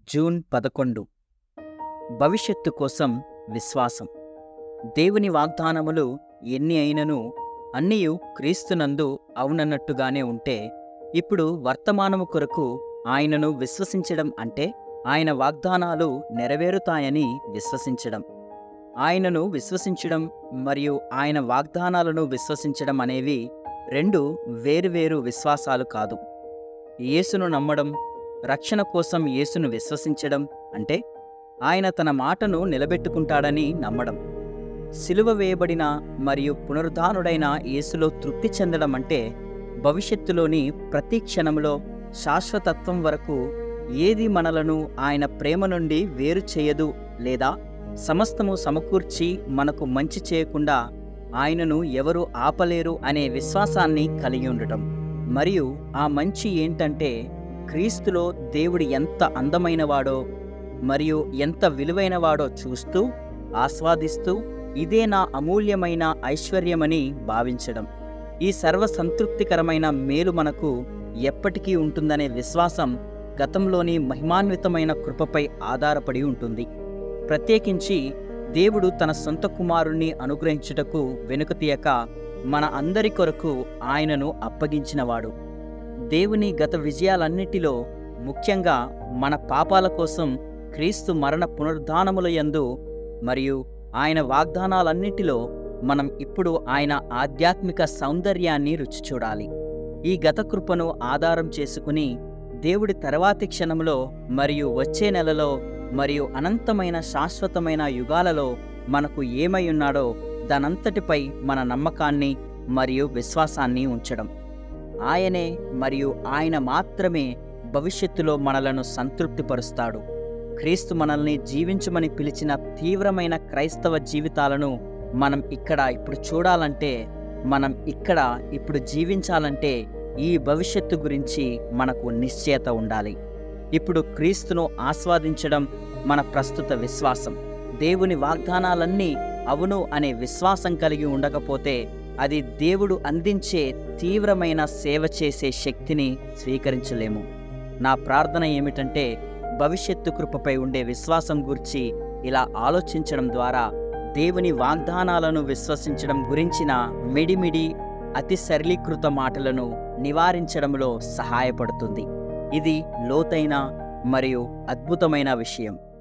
June పదకొండు భవిష్యత్తు కోసం విశ్వాసం దేవుని వాగ్దానములు ఎన్ని అయినను అన్నియు క్రీస్తునందు అవునన్నట్టుగానే ఉంటే ఇప్పుడు వర్తమానము కొరకు ఆయనను విశ్వసించడం అంటే ఆయన వాగ్దానాలు నెరవేరుతాయని విశ్వసించడం ఆయనను విశ్వసించడం మరియు ఆయన వాగ్దానాలను విశ్వసించడం అనేవి రెండు వేరువేరు విశ్వాసాలు కాదు యేసును నమ్మడం రక్షణ కోసం యేసును విశ్వసించడం అంటే ఆయన తన మాటను నిలబెట్టుకుంటాడని నమ్మడం సిలువ వేయబడిన మరియు పునరుద్ధానుడైన యేసులో తృప్తి చెందడం అంటే భవిష్యత్తులోని ప్రతి క్షణంలో శాశ్వతత్వం వరకు ఏది మనలను ఆయన ప్రేమ నుండి వేరు చేయదు లేదా సమస్తము సమకూర్చి మనకు మంచి చేయకుండా ఆయనను ఎవరు ఆపలేరు అనే విశ్వాసాన్ని కలిగి ఉండటం మరియు ఆ మంచి ఏంటంటే క్రీస్తులో దేవుడు ఎంత అందమైనవాడో మరియు ఎంత విలువైనవాడో చూస్తూ ఆస్వాదిస్తూ ఇదే నా అమూల్యమైన ఐశ్వర్యమని భావించడం ఈ సర్వ సంతృప్తికరమైన మేలు మనకు ఎప్పటికీ ఉంటుందనే విశ్వాసం గతంలోని మహిమాన్వితమైన కృపపై ఆధారపడి ఉంటుంది ప్రత్యేకించి దేవుడు తన సొంత కుమారుణ్ణి అనుగ్రహించుటకు వెనుకతీయక మన అందరి కొరకు ఆయనను అప్పగించినవాడు దేవుని గత విజయాలన్నిటిలో ముఖ్యంగా మన పాపాల కోసం క్రీస్తు మరణ పునరుద్ధానముల యందు మరియు ఆయన వాగ్దానాలన్నిటిలో మనం ఇప్పుడు ఆయన ఆధ్యాత్మిక సౌందర్యాన్ని రుచి చూడాలి ఈ గత కృపను ఆధారం చేసుకుని దేవుడి తర్వాతి క్షణంలో మరియు వచ్చే నెలలో మరియు అనంతమైన శాశ్వతమైన యుగాలలో మనకు ఏమై ఉన్నాడో దానంతటిపై మన నమ్మకాన్ని మరియు విశ్వాసాన్ని ఉంచడం ఆయనే మరియు ఆయన మాత్రమే భవిష్యత్తులో మనలను సంతృప్తిపరుస్తాడు క్రీస్తు మనల్ని జీవించమని పిలిచిన తీవ్రమైన క్రైస్తవ జీవితాలను మనం ఇక్కడ ఇప్పుడు చూడాలంటే మనం ఇక్కడ ఇప్పుడు జీవించాలంటే ఈ భవిష్యత్తు గురించి మనకు నిశ్చయత ఉండాలి ఇప్పుడు క్రీస్తును ఆస్వాదించడం మన ప్రస్తుత విశ్వాసం దేవుని వాగ్దానాలన్నీ అవును అనే విశ్వాసం కలిగి ఉండకపోతే అది దేవుడు అందించే తీవ్రమైన సేవ చేసే శక్తిని స్వీకరించలేము నా ప్రార్థన ఏమిటంటే భవిష్యత్తు కృపపై ఉండే విశ్వాసం గురించి ఇలా ఆలోచించడం ద్వారా దేవుని వాగ్దానాలను విశ్వసించడం గురించిన మిడిమిడి అతి సరళీకృత మాటలను నివారించడంలో సహాయపడుతుంది ఇది లోతైన మరియు అద్భుతమైన విషయం